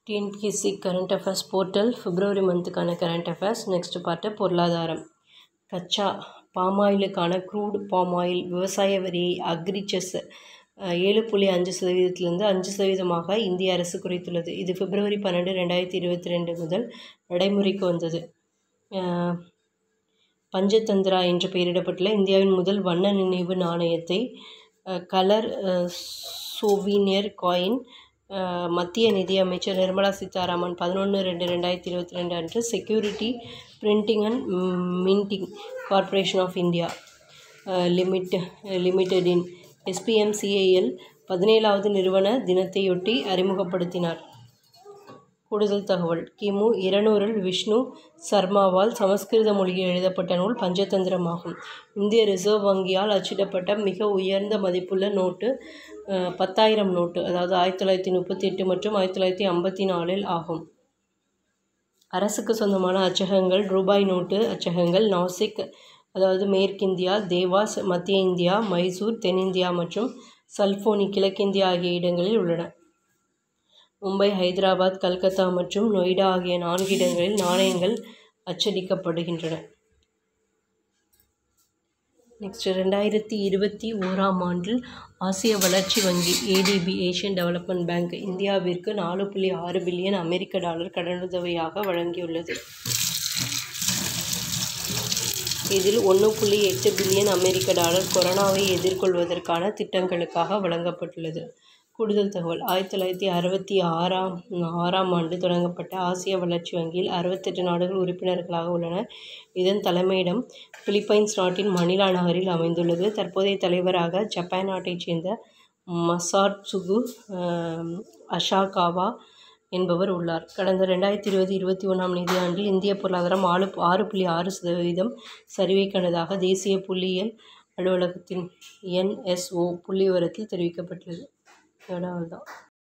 TNPSC current affairs portal February மந்த்துக்கான current affairs next part பொருளாதாரம் கச்சா பாமாயிலுக்கான க்ரூட் பாமாயில் விவசாய வரியை அக்ரிச்சஸ் ஏழு புள்ளி அஞ்சு சதவீதத்திலிருந்து அஞ்சு சதவீதமாக இந்திய அரசு குறைத்துள்ளது இது பிப்ரவரி பன்னெண்டு ரெண்டாயிரத்தி இருபத்தி ரெண்டு முதல் நடைமுறைக்கு வந்தது பஞ்சதந்திரா என்று பெயரிடப்பட்டுள்ள இந்தியாவின் முதல் வண்ண நினைவு நாணயத்தை கலர் சோவினியர் காயின் மத்திய நிதி அமைச்சர் நிர்மலா சீதாராமன் பதினொன்று ரெண்டு ரெண்டாயிரத்தி இருபத்தி ரெண்டு அன்று security printing and minting corporation of India limit லிமிடெடின் எஸ்பிஎம்சிஐஎல் பதினேழாவது நிறுவன தினத்தையொட்டி அறிமுகப்படுத்தினார் கூடுதல் தகவல் கிமு இருநூறில் விஷ்ணு சர்மாவால் சமஸ்கிருத மொழியில் எழுதப்பட்ட நூல் பஞ்சதந்திரமாகும் இந்திய ரிசர்வ் வங்கியால் அச்சிடப்பட்ட மிக உயர்ந்த மதிப்புள்ள நோட்டு பத்தாயிரம் நோட்டு அதாவது ஆயிரத்தி தொள்ளாயிரத்தி முப்பத்தி எட்டு மற்றும் ஆயிரத்தி தொள்ளாயிரத்தி ஐம்பத்தி நாலில் ஆகும் அரசுக்கு சொந்தமான அச்சகங்கள் ரூபாய் நோட்டு அச்சகங்கள் நாசிக் அதாவது மேற்கிந்தியா தேவாஸ் மத்திய இந்தியா மைசூர் தென்னிந்தியா மற்றும் சல்போனி கிழக்கிந்தியா ஆகிய இடங்களில் உள்ளன மும்பை ஹைதராபாத் கல்கத்தா மற்றும் நொய்டா ஆகிய நான்கு இடங்களில் நாணயங்கள் அச்சடிக்கப்படுகின்றன நெக்ஸ்ட் ரெண்டாயிரத்தி இருபத்தி ஓராம் ஆண்டில் ஆசிய வளர்ச்சி வங்கி ஏடிபி ஏஷியன் டெவலப்மெண்ட் பேங்க் இந்தியாவிற்கு நாலு புள்ளி ஆறு பில்லியன் அமெரிக்க டாலர் கடனுதவியாக வழங்கியுள்ளது இதில் ஒன்று புள்ளி எட்டு பில்லியன் அமெரிக்க டாலர் கொரோனாவை எதிர்கொள்வதற்கான திட்டங்களுக்காக வழங்கப்பட்டுள்ளது கூடுதல் தகவல் ஆயிரத்தி தொள்ளாயிரத்தி அறுபத்தி ஆறாம் ஆறாம் ஆண்டு தொடங்கப்பட்ட ஆசிய வளர்ச்சி வங்கியில் அறுபத்தெட்டு நாடுகள் உறுப்பினர்களாக உள்ளன இதன் தலைமையிடம் பிலிப்பைன்ஸ் நாட்டின் மணிலா நகரில் அமைந்துள்ளது தற்போதைய தலைவராக ஜப்பான் நாட்டைச் சேர்ந்த மசாட்சுகு அஷாகாவா என்பவர் உள்ளார் கடந்த ரெண்டாயிரத்தி இருபது இருபத்தி ஒன்றாம் நிதியாண்டில் இந்திய பொருளாதாரம் ஆறு ஆறு புள்ளி ஆறு சதவீதம் சரிவை கண்டதாக தேசிய புள்ளியியல் அலுவலகத்தின் என்எஸ்ஓ புள்ளிவிவரத்தில் தெரிவிக்கப்பட்டுள்ளது இதோட அவ்வளோதான்